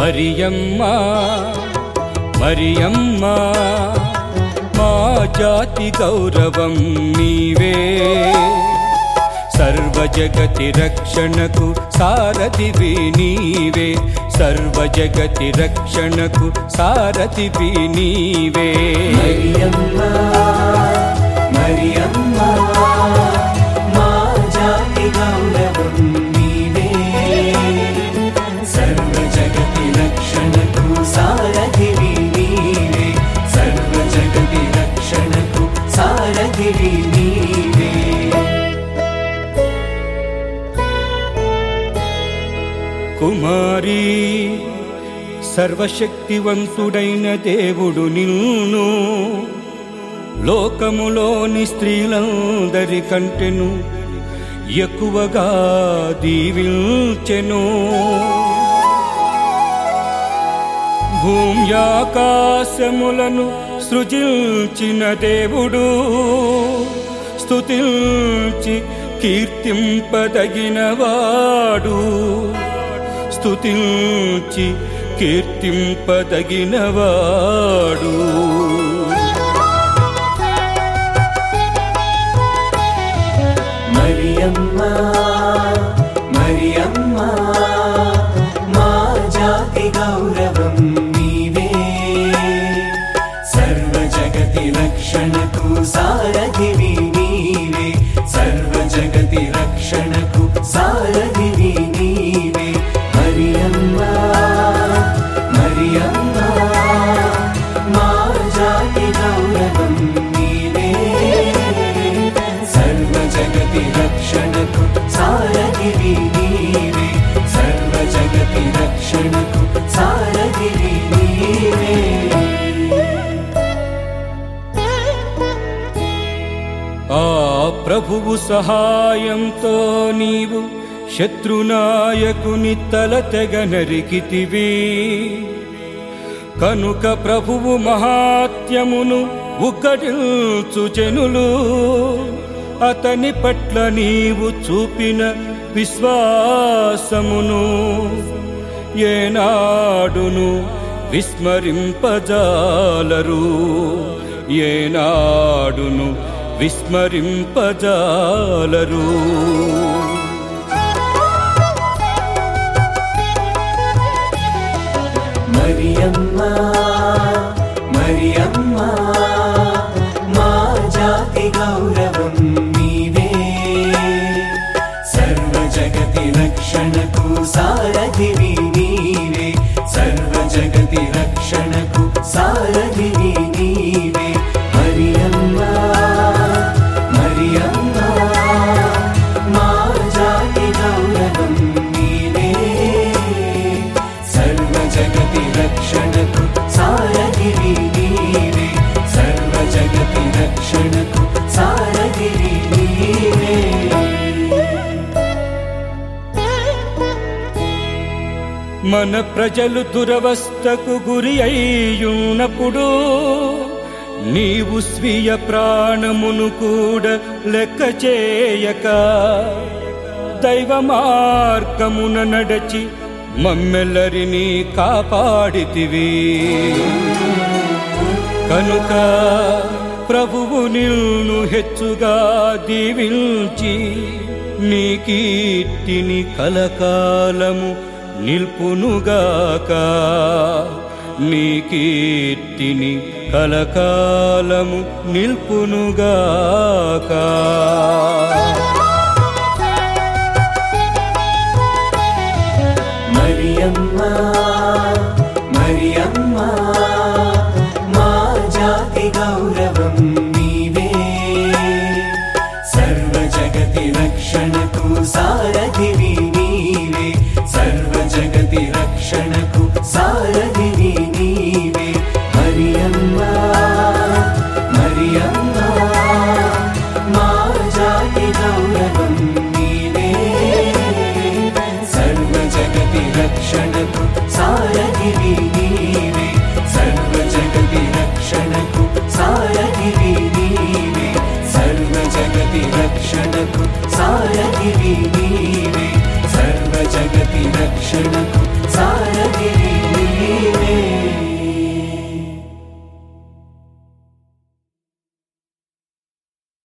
మరియమ్మ మరియమ్మ మా జాతి గౌరవం నీవే సర్వ జగతి రక్షణకు సారథివి నీవే సర్వ జగతి రక్షణకు సారథివి నీవే మరియమ్మ మరియమ్మ మా జాతి గౌరవం నీవే సర్వ జగతి రక్షణకు సారథివి నీవే సర్వ జగతి రక్షణకు సారథివి నీవే కుమారి సర్వశక్తివంతుడైన దేవుడు నిన్ను లోకములోని స్త్రీలందరి కంటెను ఎక్కువగా దీవించెను భూమ్యాకాశములను సృజించిన దేవుడు స్తుతించి కీర్తింపదగినవాడు స్తుతించి కీర్తింపదగినవాడు మరియమ్మ మరియమ్మ మా జాతి గౌరవం నీవే సర్వ జగతి రక్షణకు సారథివి నీవే సర్వ జగతి రక్షణకు సారథివి నీవే మరియమ్మ మరియమ్మ మా జాతి గౌరవం నీవే సర్వ జగతి రక్షణకు సారథివి నీవే సర్వ జగతి రక్షణకు సారథివి నీవే ఆ ప్రభువు సహాయంతో నీవు శత్రునాయకుని తల తెగ నరికితివి కనుక ప్రభువు మహాత్యమును ఉగ్గడించు జనులు అతని పట్ల నీవు చూపిన విశ్వాసమును ఏనాడును విస్మరింపజాలరు ఏనాడును విస్మరింపజాలరు మరియమ్మ మరియమ్మ మా జాతి గౌరవం నీవే సర్వ జగతి రక్షణకు సారథివి నీవే సర్వ జగతి రక్షణకు సారథివి నీవే మరియమ్మ మరియమ్మ మా జాతి గౌరవం నీవే సర్వ జగతి రక్షణకు సారథివి నీవే సర్వ జగతి రక్షణకు సారథివి నీవే మన ప్రజలు దురవస్థకు గురి అయ్యున్నప్పుడు నీవు స్వీయ ప్రాణమును కూడా లెక్క చేయక దైవ మార్గమున నడచి మమ్మెల్లరినీ కాపాడితివి కనుక ప్రభువు నిన్ను హెచ్చుగా దీవించి నీ కీర్తిని కలకాలము నిల్పునుగాక నీ కీర్తిని కలకాలము నిల్పునుగాక మరియమ్మ మరియమ్మ మా జాతి గౌరవం నీవే సర్వ జగతి రక్షణకు సారథివి నీవే సర్వ జగతి రక్షణకు సారథివి నీవే మరియమ్మ మరియమ్మ మా జాతి గౌరవం నీవే సర్వ జగతి రక్షణకు సారథివి నీవే సర్వ జగతి రక్షణకు సారథివి నీవే సర్వ జగతి రక్షణకు సారథివి నీవే సర్వ జగతి రక్షణకు